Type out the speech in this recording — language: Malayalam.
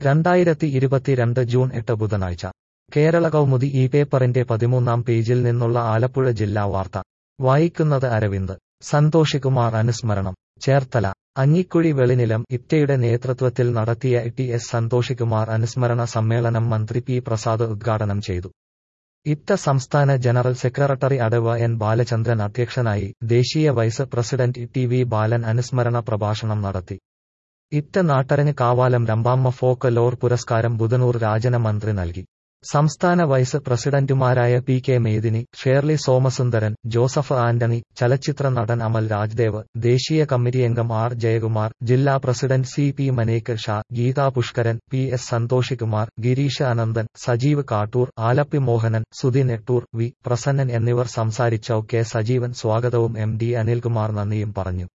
രണ്ടായിരത്തി ഇരുപത്തിരണ്ട് ജൂൺ എട്ട് ബുധനാഴ്ച കേരള കൗമുദി ഈ പേപ്പറിന്റെ പതിമൂന്നാം പേജിൽ നിന്നുള്ള ആലപ്പുഴ ജില്ലാ വാർത്ത വായിക്കുന്നത് അരവിന്ദ് സന്തോഷ് കുമാർ അനുസ്മരണം ചേർത്തല അഞ്ഞിക്കുഴി വെളിനിലം ഇപ്റ്റയുടെ നേതൃത്വത്തിൽ നടത്തിയ ടി എസ് സന്തോഷ് കുമാർ അനുസ്മരണ സമ്മേളനം മന്ത്രി പി പ്രസാദ് ഉദ്ഘാടനം ചെയ്തു ഇപ്റ്റ സംസ്ഥാന ജനറൽ സെക്രട്ടറി അടവ് എൻ ബാലചന്ദ്രൻ അധ്യക്ഷനായി ദേശീയ vice president T V Balan അനുസ്മരണ പ്രഭാഷണം നടത്തി ഇപ്റ്റ നാട്ടരന് കാവാലം രമ്പാമ്മ ഫോക്ക് ലോർ പുരസ്കാരം ബുധനൂർ രാജന മന്ത്രി നൽകി സംസ്ഥാന വൈസ് പ്രസിഡന്റുമാരായ P K Medini Shirley Somasundaran Joseph Antony ചലച്ചിത്ര നടൻ അമൽ രാജ്ദേവ് ദേശീയ കമ്മിറ്റി അംഗം ആർ ജയകുമാർ ജില്ലാ president C P Manek Shah Geetha Pushkaran P S Santhosh Kumar Gireesh Ananthan Sajeev Kattoor Alleppey Mohanan Sudhi Nettoor V Prasannan എന്നിവർ സംസാരിച്ച കെ സജീവൻ സ്വാഗതവും എം ഡി അനിൽകുമാർ നന്ദിയും പറഞ്ഞു